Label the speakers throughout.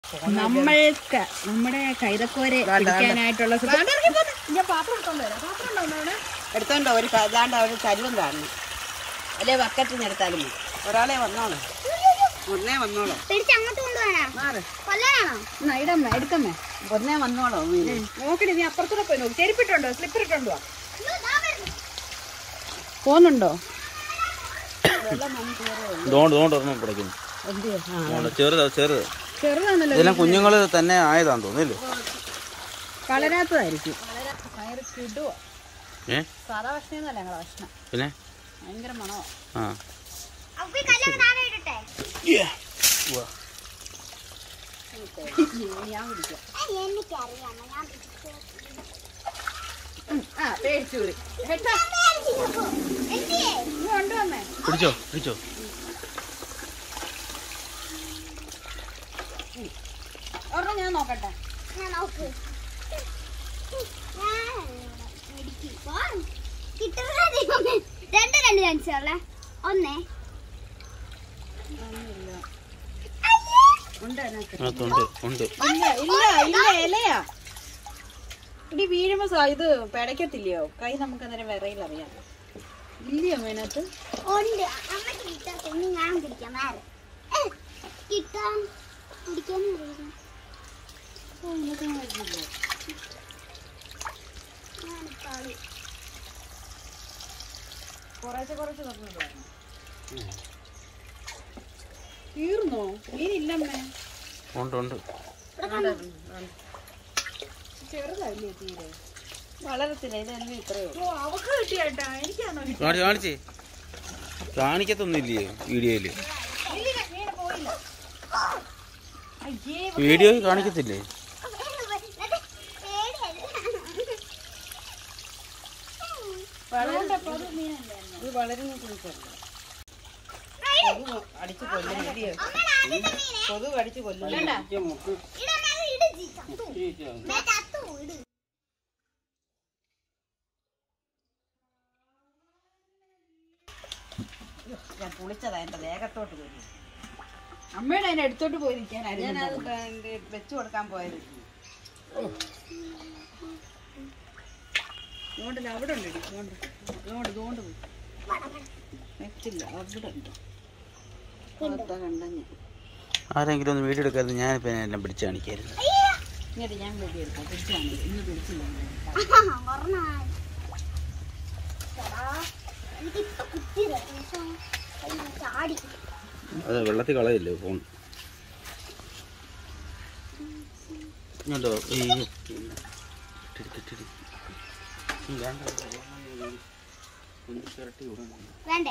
Speaker 1: നമ്മൾക്ക് നമ്മുടെ കൈതക്കോരെ പിടിക്കാനായിട്ടുള്ള സു- ദാണ്ട ഇറങ്ങി പോന്നെ. ഞാൻ പാത്രം എടുത്തോണ്ട് വരാം പാത്രം ഉണ്ടോ അവിടെ
Speaker 2: എടുത്തോണ്ടോ ഒരു ക- ദാണ്ട ഒരു ചരുവം കാണണം അല്ലെ ബക്കറ്റിന് എടുത്താലും മതി ഒരാളെ വന്നോളൂ ഒന്നേ വന്നോളൂ
Speaker 3: പിടിച്ച് അങ്ങോട്ട് കൊണ്ടുപോകാനാ
Speaker 2: മാറ്
Speaker 3: കൊല്ലാനാണോ
Speaker 1: എന്നാ, ഇടമ്മ എടുക്കമ്മേ
Speaker 2: ഒന്നേ വന്നോളൂ മീന്.
Speaker 1: നോക്കണേ നീ അപ്പുറത്തൂടെ പോയി നോക്ക് ചെരുപ്പിട്ടുണ്ടോ സ്ലിപ്പർ ഇട്ടുണ്ടോ
Speaker 3: അയ്യോ, ദാ വരുന്നു.
Speaker 1: പോകുന്നുണ്ടോ
Speaker 4: ഇതുകൊണ്ട് ഇതുകൊണ്ട് ഒരെണ്ണം കിടക്കുന്നു അതുകൊണ്ട് ചെറുത് അത് ചെറുത്
Speaker 1: ചെറുതാണല്ലോ
Speaker 4: ഇതെല്ലാം കുഞ്ഞുങ്ങൾ തന്നെ ആയതാന്ന് തോന്നില്ലേ
Speaker 1: വളരാത്തതായിരിക്കും ഭയങ്കര കിടുവോ
Speaker 4: ഏ
Speaker 1: സാധാ ഭക്ഷണമൊന്നുമല്ല ഞങ്ങളെ ഭക്ഷണം
Speaker 4: പിന്നെ
Speaker 1: ഭയങ്കര മണോ
Speaker 4: ആ
Speaker 3: അപ്പൊ ഈ കല്ലൊക്കെ താഴെ ഇടട്ടെ
Speaker 4: ഉവ്വ.
Speaker 3: ഏയ്, എനിക്കറിയാം ഞാൻ പിടിച്ചു.
Speaker 1: ആ പേടിച്ചൂരി ഹെട്ടാ
Speaker 3: എന്തിയേ?
Speaker 1: നീ കൊണ്ടുവന്നേ
Speaker 4: പിടിച്ചോ പിടിച്ചോ
Speaker 1: ഒരെണ്ണം ഞാൻ നോക്കട്ടെ
Speaker 3: ഞാൻ നോക്ക് ഞാൻ ഇടുക്കി. പോ. കിട്ടുന്ന ദൈവമേ. രണ്ട് രണ്ട് ചാൻസ് ഉള്ളേ ഒന്നേ
Speaker 1: ഉണ്ട് അതിനകത്ത്
Speaker 4: അതിനകത്തുണ്ട് ഉണ്ട്
Speaker 1: ഇല്ല ഇല്ല ഇല്ല ഇലയാ ഇടി വീഴുമ്പോ സ- ഇത് പിടയ്ക്കത്തില്ലയോ കൈ നമുക്ക് അന്നേരം വിറയിൽ അറിയാം ഇല്ലയോ അതിനകത്ത്
Speaker 3: ഉണ്ട് അമ്മയ്ക്ക് കിട്ടാത്ത ഇനി ഞാൻ പിടിക്കാം വേറെ ഏ, കിട്ടാൻ പിടിക്കാൻ അറിയില്ല ഞാൻ കളി
Speaker 1: കുറേശ്ശെ കുറച്ച് തുറന്നിട്ട് തീർന്നോ മീനില്ലമ്മേ
Speaker 4: ഉണ്ട് ഉണ്ട്
Speaker 1: ചെറുതല്ലേ തീരെ
Speaker 2: വളരത്തില്ല ഇതെല്ലാം ഇത്രയോ
Speaker 1: ഓ അവക്ക് കിട്ടിയേട്ടാ എനിക്കാണോ
Speaker 4: കാണിച്ച് കാണിച്ചേ കാണിക്കത്തൊന്നും ഇല്ലയോ വീഡിയോയില്
Speaker 1: അയ്യേ
Speaker 4: വീഡിയോയിൽ കാണിക്കത്തില്ലേ
Speaker 2: ഇത് വളരുന്ന കുറിച്ചല്ല അടിച്ചു കൊല്ലുന്നില്ലയോ കൊതു അടിച്ചു കൊല്ലുന്നില്ല ഞാൻ പുളിച്ചതാ എന്റെ ദേഹത്തോട്ട് വരും
Speaker 1: അമ്മയുടെ അതിന്റെ അടുത്തോട്ട് പോയി നിൽക്കാനായിരുന്നു
Speaker 2: ഞാനത് ക- വെച്ചു കൊടുക്കാൻ പോയത്
Speaker 1: ഇങ്ങോട്ടില്ല അവിടെ ഉണ്ട് ഇങ്ങോട്ട് ഇങ്ങോട്ട് ഇതുകൊണ്ട് പോയി
Speaker 2: വെച്ചില്ല അവിടെ ഉണ്ട് അതാ കണ്ടഞ്ഞ
Speaker 4: ആരെങ്കിലും ഒന്ന് വീഡിയോ എടുക്കാതെ ഞാനിപ്പോ എല്ലാം പിടിച്ച് കാണിക്കായിരുന്നു
Speaker 1: ഇങ്ങോട്ട് ഞാൻ വീട്ടിൽ എടുക്കാം പിടിച്ചാണ് ഇന്ന് പിടിച്ചില്ല
Speaker 3: എനിക്കിപ്പൊ കുത്തിയത് ചാടി
Speaker 4: അത് വെള്ളത്തിൽ കളയല്ലേ ഫോൺ ഇങ്ങോട്ടോ ഈ ഇട്ടിരി, ഇട്ടിരി. ഉം, വേണ്ട, വേണ്ട. ഒന്ന് ചിരട്ടി വിടണം.
Speaker 3: വേണ്ടേ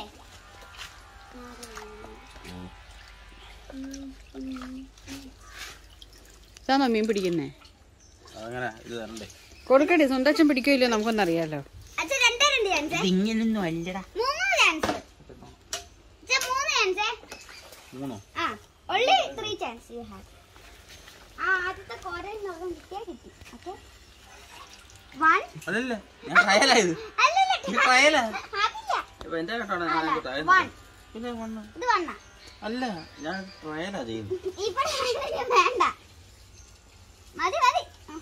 Speaker 1: ഇതാണോ മീൻ പിടിക്കുന്നേ
Speaker 4: അതങ്ങനെ ഇത് തരണ്ടേ
Speaker 1: കൊടുക്കട്ടെ സ്വന്തം പിടിക്കില്ലോ നമുക്കൊന്നറിയാലോ
Speaker 3: അച്ഛൻ രണ്ടേ രണ്ട് ചാൻസ്
Speaker 4: ഇതിങ്ങനൊന്നും അല്ലടാ
Speaker 3: മൂന്ന് ചാൻസ് അച്ഛൻ മൂന്ന് ചാൻസ്
Speaker 4: മൂന്നോ
Speaker 3: ആ only three chance you have ആ ആദ്യത്തെ കോരയിൽ നോക്കാൻ കിട്ടിയാ കിട്ടി ഓക്കെ വൺ
Speaker 4: അതല്ല ഞാൻ ട്രയലായത്
Speaker 3: അല്ലല്ല
Speaker 4: ഇത് ട്രയലാ
Speaker 3: അതില്ല
Speaker 4: ഇപ്പൊ എന്റെ കേട്ടോ
Speaker 3: അല്ല, one.
Speaker 4: പിന്നെ വണ്ണം
Speaker 3: ഇത് വണ്ണ
Speaker 4: അല്ല ഞാൻ ട്രയലാ ചെയ്യുന്നത്
Speaker 3: ഇവിടെ വേണ്ട മതി മതി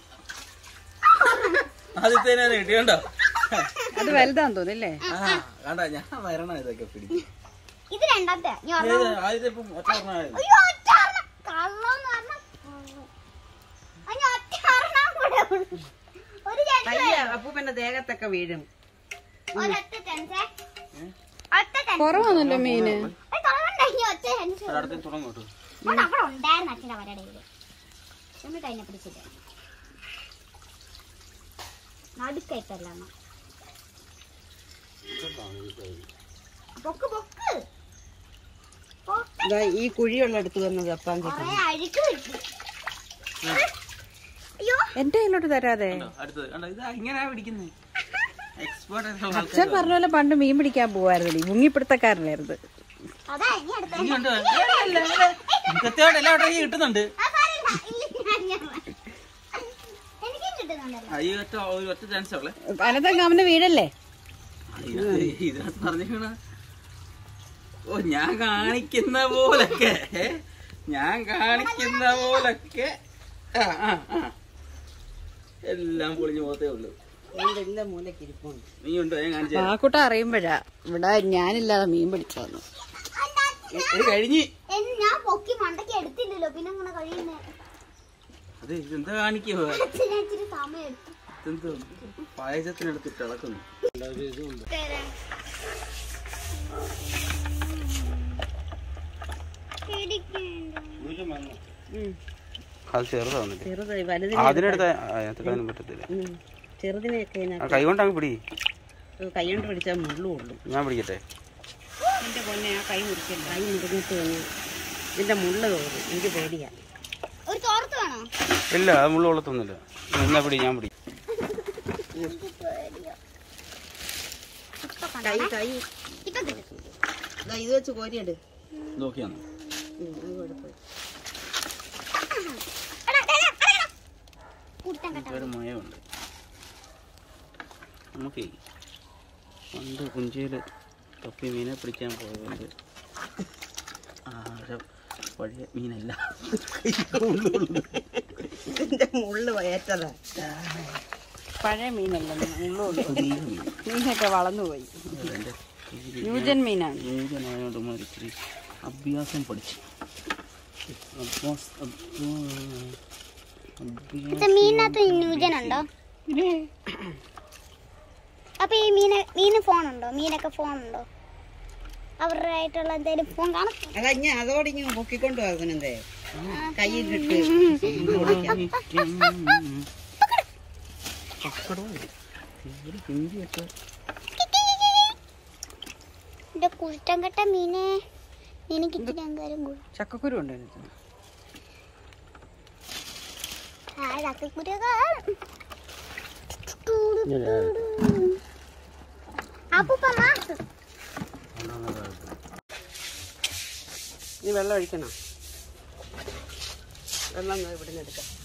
Speaker 4: ആദ്യത്തേനെ കിട്ടിയണ്ടോ
Speaker 1: അത് വലുതാന്ന് തോന്നില്ലേ
Speaker 4: ആ കണ്ട ഞാൻ വരണം ഇതൊക്കെ പിടിക്കും
Speaker 3: ഇത് രണ്ടാമത്തെ ഇനി
Speaker 4: ഏത്
Speaker 3: ഒരെണ്ണം
Speaker 4: ആദ്യത്തെ ഇപ്പം ഒറ്റ ഒരെണ്ണമായിരുന്നു.
Speaker 3: അയ്യോ ഒറ്റ ഒരെണ്ണം കള്ളന്ന് പറഞ്ഞ അയ്യോ ഒറ്റ ഒരെണ്ണം കൂടെ ഉള്ളു. ഒരു ചാൻസ്
Speaker 2: അയ്യ അപ്പൂപ്പന്റെ ദേഹത്തൊക്കെ വീഴും
Speaker 3: ഒരൊറ്റ ചാൻസ് ഒറ്റ ചാൻസ്
Speaker 1: കുറവാണല്ലോ മീന്
Speaker 3: കളവുണ്ടെങ്കിൽ ഒറ്റ ചാൻസ്
Speaker 4: ഒരിടത്ത് തുടങ്ങും കേട്ടോ
Speaker 3: അത് അവിടെ ഉണ്ടായിരുന്നു അച്ഛൻ്റെ വരടയില് നമ്മൾ കഴിഞ്ഞ പിടിച്ചില്ല നടുക്കായിട്ടല്ല അമ്മ. പൊക്ക് പൊക്ക് പൊക്ക്
Speaker 2: ഇതാ ഈ കുഴിയുള്ള അടുത്ത് വന്ന് തപ്പാൻ കിട്ടും
Speaker 3: കൊറേ അഴുക്ക് കിട്ടി അയ്യോ
Speaker 1: എന്റെ കയ്യിലോട്ട് തരാതെ
Speaker 4: അടുത്തത് കണ്ടോ ഇത് ഇങ്ങനെയാ പിടിക്കുന്നത് എക്സ്പേർട്ട്
Speaker 1: അച്ഛൻ പറഞ്ഞ പോലെ പണ്ട് മീൻ പിടിക്കാൻ പോവായിരുന്നു മുങ്ങിപ്പിടുത്തക്കാരനായിരുന്നു
Speaker 3: അതാ ഇനി അടുത്ത
Speaker 4: ഇനിയുണ്ടോ കൃത്യമായിട്ട് എല്ലാവരും ഈ കിട്ടുന്നുണ്ട്
Speaker 3: ആ, സാരമില്ല. ഇല്ല, ഞാൻ- ഞാൻ- എനിക്കും കിട്ടുന്നുണ്ടല്ലോ
Speaker 4: ഈ ഒറ്റ ഒരു ഒറ്റ ചാൻസ് ഉള്ളേ
Speaker 1: അനന്തം കാമന് വീടല്ലേ
Speaker 4: ഇതിനകത്ത് പറഞ്ഞു വീണ ഓ ഞാൻ കാണിക്കുന്ന പോലൊക്കെ ഏ? ഞാൻ കാണിക്കുന്ന പോലൊക്കെ ആ, ആ, ആ. എല്ലാം പൊളിഞ്ഞു പോകത്തേ ഉള്ളൂ
Speaker 2: അതുകൊണ്ട് എല്ലാം മൂലക്ക് ഇരിപ്പുണ്ട്
Speaker 4: നീ ഉണ്ടോ ഞാൻ കാണിച്ചു
Speaker 1: ആക്കൂട്ട അറിയുമ്പോഴാ ഇവിടെ ഞാനില്ലാതെ മീൻ പിടിച്ചു വന്നു
Speaker 4: ഇത് കഴിഞ്ഞ്
Speaker 3: എന്ന് ഞാൻ പൊക്കി മണ്ടയ്ക്ക് എടുത്തില്ലല്ലോ പിന്നെ അങ്ങനെ കഴിയുന്നേ
Speaker 4: അതെ ഇതെന്താ കാണിക്കുവോ
Speaker 3: അച്ഛനെ ഇച്ചിരി സമയം എടുത്തു
Speaker 4: ഇതെന്തോ പായസത്തിനടുത്തിട്ട് ഇളക്കുന്നു അത് ചെറുതാവുന്നില്ല
Speaker 2: ചെറുത് വലുതിനെ
Speaker 4: അതിനടുത്ത് അതിനകത്തിടാനും പറ്റത്തില്ല
Speaker 2: ഉം. ചെറുതിനെയൊക്കെ
Speaker 4: ആ
Speaker 2: ഇതിനകത്ത്
Speaker 4: കൈ കൊണ്ടങ്ങ് പിടി
Speaker 2: കൈ കൊണ്ട് പിടിച്ചാൽ മുള്ളു കൊള്ളും
Speaker 4: ഞാൻ പിടിക്കട്ടെ
Speaker 2: എന്റെ പൊന്നെ ആ കൈ മുറിക്കില്ല കൈ മുറിഞ്ഞിട്ട് കഴിഞ്ഞാൽ ഇതിന്റെ മുള്ള തോന്നും എനിക്ക് പേടിയാ
Speaker 3: ഒരു തോർത്ത് വേണോ
Speaker 4: ഇല്ല അത് മുള്ള കൊള്ളത്തൊന്നുമില്ല എന്നാ പിടി ഞാൻ പിടി
Speaker 2: കൈ കൈ
Speaker 3: ഇപ്പൊ കിട്ടും
Speaker 2: ദാ ഇത് വെച്ച് കോരിയെട്
Speaker 4: നോക്കിയാന്ന്
Speaker 2: ഉം, അത് കുഴപ്പമില്ല
Speaker 3: കൂട്ടാൻ കേട്ടോ
Speaker 4: ഒരു മയമുണ്ട് നമുക്കേ പണ്ട് കുഞ്ചിയിൽ തൊപ്പി മീനെ പിടിക്കാൻ പോയത് ആഴം പഴയ മീനല്ല
Speaker 2: ഇതിന്റെ മുള്ളു ഏറ്റതാ
Speaker 1: പഴയ മീനല്ല മുള്ളുള്ളൂ
Speaker 4: പുതിയ മീൻ
Speaker 1: മീനൊക്കെ വളർന്നുപോയി
Speaker 4: അതെൻ്റെ
Speaker 1: ന്യൂജൻ മീനാണ്
Speaker 4: ന്യൂജനായോണ്ട് നമ്മൾ ഇച്ചിരി അഭ്യാസം പഠിച്ചു അഭ്യാസ് അഭ്യാ-
Speaker 3: ഇത് മീനിനകത്ത് ന്യൂജനുണ്ടോ അപ്പൊ ഈ മീന് മീന് ഫോണുണ്ടോ മീനൊക്കെ ഫോണുണ്ടോ അവരുടെ ആയിട്ടുള്ള എന്തെങ്കിലും ഫോൺ കാണും
Speaker 2: അല്ല ഞാൻ അതോടെ ഇങ്ങനെ പൊക്കിക്കൊണ്ട് പോകുന്നതേ കയ്യിലിട്ട്
Speaker 4: ഹിന്ദിയൊക്കെ
Speaker 3: എന്റെ കുറ്റം കെട്ട മീനെ എനിക്ക് ഇത്തിരി അങ്കാരം കൂടും
Speaker 1: ചക്കക്കുരു ഉണ്ട് അതിനകത്ത്.
Speaker 3: ആ ചക്കക്കുരുക അപ്പൂപ്പ മാസ്
Speaker 2: നീ വെള്ളം ഒഴിക്കണം വെള്ളം ഇവിടെ നിന്ന് എടുക്കാം